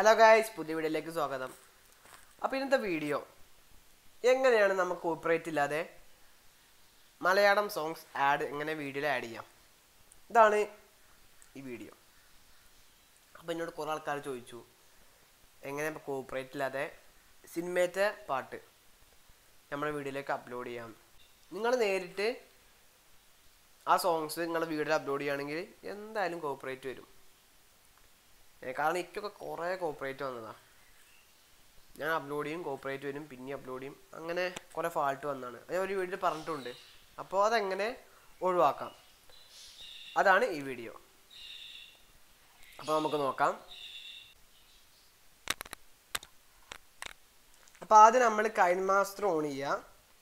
hello guys പുതിയ വീഡിയോയിലേക്ക് സ്വാഗതം അപ്പോൾ ഇന്നത്തെ വീഡിയോ എങ്ങനെയാണ് നമുക്ക് കോപ്പറേറ്റ് ഇല്ലാതെ മലയാളം സോങ്സ് ആഡ് എങ്ങനെ വീഡിയോയിൽ ആഡ് ചെയ്യാം ഇതാണ് ഈ വീഡിയോ അപ്പോൾ എന്നോട് കുറേ ആൾക്കാർ ചോദിച്ചു എങ്ങനെ ഇപ്പോൾ കോപ്പറേറ്റ് ഇല്ലാതെ സിനിമേത്തെ പാട്ട് നമ്മുടെ വീഡിയോയിലേക്ക് അപ്ലോഡ് ചെയ്യാം നിങ്ങൾ നേരിട്ട് ആ സോങ്സ് നിങ്ങളുടെ വീഡിയോയിൽ അപ്ലോഡ് ചെയ്യുകയാണെങ്കിൽ എന്തായാലും കോപ്പറേറ്റ് വരും ഏ, കാരണം എനിക്കൊക്കെ കുറേ കോപ്പറേറ്റ് വന്നതാ ഞാൻ അപ്ലോഡ് ചെയ്യും കോപ്പറേറ്റ് വരും പിന്നെ അപ്ലോഡ് ചെയ്യും അങ്ങനെ കുറേ ഫാൾട്ട് വന്നതാണ് അത് ഞാൻ ഒരു വീഡിയോ പറഞ്ഞിട്ടുണ്ട് അപ്പോൾ അതെങ്ങനെ ഒഴിവാക്കാം അതാണ് ഈ വീഡിയോ അപ്പോൾ നമുക്ക് നോക്കാം അപ്പോൾ ആദ്യം നമ്മൾ കൈൻ മാസ്റ്റർ ഓൺ ചെയ്യുക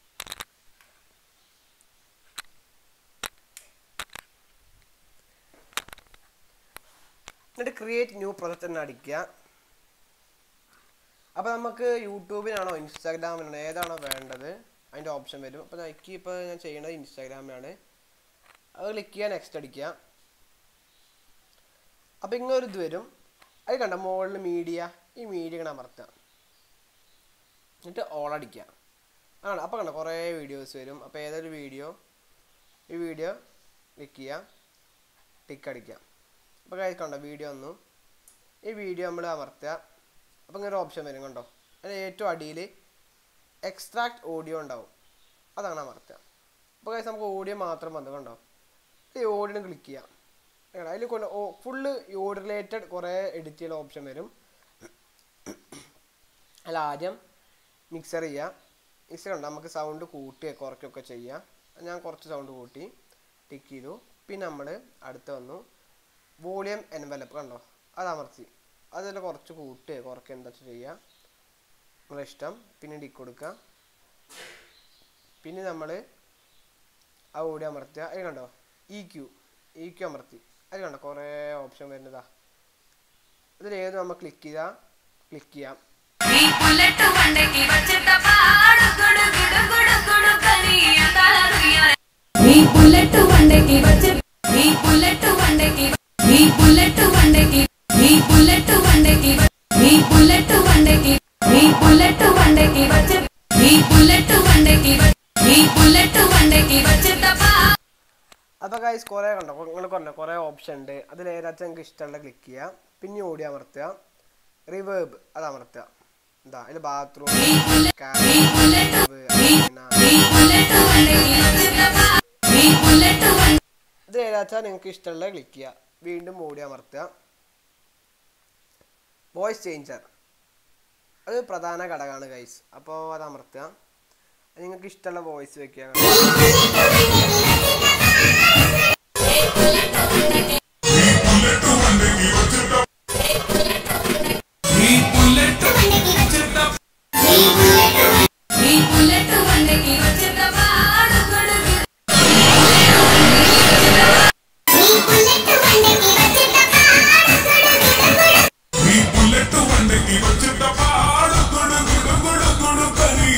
എന്നിട്ട് ക്രിയേറ്റ് ന്യൂ പ്രൊജക്റ്റ് തന്നെ അടിക്കുക അപ്പോൾ നമുക്ക് യൂട്യൂബിനാണോ ഇൻസ്റ്റാഗ്രാമിനാണോ ഏതാണോ വേണ്ടത് അതിൻ്റെ ഓപ്ഷൻ വരും അപ്പോൾ എനിക്ക് ഇപ്പോൾ ഞാൻ ചെയ്യേണ്ടത് ഇൻസ്റ്റാഗ്രാമിലാണ് അത് ക്ലിക്ക് ചെയ്യുക നെക്സ്റ്റ് അടിക്കുക അപ്പോൾ ഇങ്ങനെ ഒരു ഇത് വരും അത് കണ്ട മുകളിൽ മീഡിയ ഈ മീഡിയ ഇങ്ങനെ അമർത്തുക എന്നിട്ട് ഓൾ അടിക്കുക ആണ് അപ്പോൾ കണ്ട കുറേ വീഡിയോസ് വരും അപ്പോൾ ഏതൊരു വീഡിയോ ഈ വീഡിയോ ക്ലിക്ക് ചെയ്യുക ടിക്ക് അടിക്കുക അപ്പോൾ കാര്യം കണ്ടോ വീഡിയോ ഒന്നും ഈ വീഡിയോ നമ്മൾ അമർത്തുക അപ്പോൾ ഇങ്ങനെ ഒരു ഓപ്ഷൻ വരും കണ്ടോ അതിന് ഏറ്റവും അടിയിൽ എക്സ്ട്രാക്ട് ഓഡിയോ ഉണ്ടാവും അതാണ് അമർത്തുക അപ്പോൾ കാര്യം നമുക്ക് ഓഡിയോ മാത്രം വന്നു കണ്ടോ ഈ ഓഡിയോ ക്ലിക്ക് ചെയ്യാം അതിൽ കൊണ്ട് ഫുള്ള് ഓഡിയോ റിലേറ്റഡ് കുറേ എഡിറ്റ് ചെയ്യുന്ന ഓപ്ഷൻ വരും അതിൽ ആദ്യം മിക്സർ ചെയ്യുക മിക്സർ ഉണ്ട് നമുക്ക് സൗണ്ട് കൂട്ടുക കുറയ്ക്കുകയൊക്കെ ചെയ്യാം ഞാൻ കുറച്ച് സൗണ്ട് കൂട്ടി ടിക്ക് ചെയ്തു പിന്നെ നമ്മൾ അടുത്ത് വന്നു വോളിയം എൻവലപ്പ് കണ്ടോ അത് അമർത്തി അതിൽ കുറച്ച് കൂട്ടുക കുറയ്ക്കുക എന്താ വെച്ചാൽ ചെയ്യുക നിങ്ങളെ ഇഷ്ടം പിന്നെ ടിക്ക് കൊടുക്കുക പിന്നെ നമ്മൾ ആ ഓടി അമർത്തുക അത് കണ്ടോ ഇ ക്യു ഇ ക്യു അമർത്തി അത് കണ്ടോ കുറേ ഓപ്ഷൻ വരുന്നതാ ഇതിൽ ഏത് നമ്മൾ ക്ലിക്ക് ചെയ്താൽ ക്ലിക്ക് ചെയ്യാം നീ പുല്ലട്ട് വണ്ടയ്ക്ക് വച്ചിട്ട പാടു കുടു കുടു കുടു കുടു കനിയ തളറിയ നീ പുല്ലട്ട് വണ്ടയ്ക്ക് വച്ച് നീ പുല്ലട്ട് വണ്ടയ്ക്ക് നീ പുല്ലട്ട് വണ്ടയ്ക്ക് നീ പുല്ലട്ട് വണ്ടയ്ക്ക് നീ പുല്ലട്ട് വണ്ടയ്ക്ക് നീ പുല്ലട്ട് വണ്ടയ്ക്ക് വച്ച് നീ പുല്ലട്ട് വണ്ടയ്ക്ക് നീ പുല്ലട്ട് വണ്ടയ്ക്ക് വച്ചിട്ട പാ അപ്പോൾ ഗൈസ് കുറേ കണ്ടോ നിങ്ങൾ കണ്ടോ കുറേ ഓപ്ഷൻ ഉണ്ട് അതിൽ ഏതാச்சுം നിങ്ങൾക്ക് ഇഷ്ടമുള്ള ക്ലിക്ക് ചെയ്യുക പിന്നെ ഓടി അമർത്തുക റിവേർബ് അത് അമർത്തുക എന്താ അതിൽ ബാത്റൂം നീ പുല്ലട്ട് വണ്ടയ്ക്ക് വച്ചിട്ട പാ നീ പുല്ലട്ട് വണ്ട ഇത് ഏതാച്ചാൽ നിങ്ങൾക്ക് ഇഷ്ടമുള്ള ക്ലിക്ക് ചെയ്യുക വീണ്ടും ഓടി അമർത്തുക വോയിസ് ചേഞ്ചർ അത് പ്രധാന ഘടകമാണ് ഗൈസ് അപ്പോൾ അത് അമർത്തുക അത് നിങ്ങൾക്ക് ഇഷ്ടമുള്ള വോയിസ് വെക്കുക നീ പുല്ലട്ട് വണ്ടയ്ക്ക് വച്ചിട്ട പാടു കുടു കുടു നീ പുല്ലട്ട് വണ്ടയ്ക്ക് വച്ചിട്ട പാട് കുടു കുടു കുടു കുടു കനി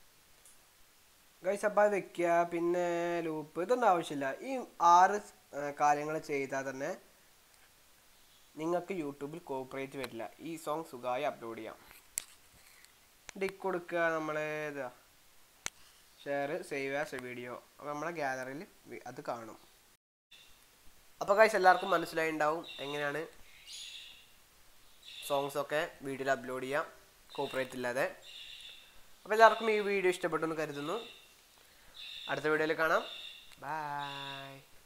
ഗൈസ് അപ്പോൾ അത് വെക്കുക പിന്നെ ലൂപ്പ് ഇതൊന്നും ആവശ്യമില്ല ഈ ആറ് കാര്യങ്ങൾ ചെയ്താൽ തന്നെ നിങ്ങൾക്ക് യൂട്യൂബിൽ കോപ്പറേറ്റ് വരില്ല ഈ സോങ് സുഖമായി അപ്ലോഡ് ചെയ്യാം ഡിക്ക് കൊടുക്കുക നമ്മൾ ഇതാ share save as a video അപ്പോൾ നമ്മളെ ഗ്യാലറിയിൽ അത് കാണും അപ്പോൾ ഗൈസ് എല്ലാവർക്കും മനസ്സിലായി ഉണ്ടാവും എങ്ങനെയാണ് സോങ്സ് ഒക്കെ വീഡിയോയിൽ അപ്ലോഡ് ചെയ്യാം കോപ്പറേറ്റ് ഇല്ലാതെ അപ്പോൾ എല്ലാവർക്കും ഈ വീഡിയോ ഇഷ്ടപ്പെട്ടു എന്ന് കരുതുന്നു അടുത്ത വീഡിയോയിൽ കാണാം ബൈ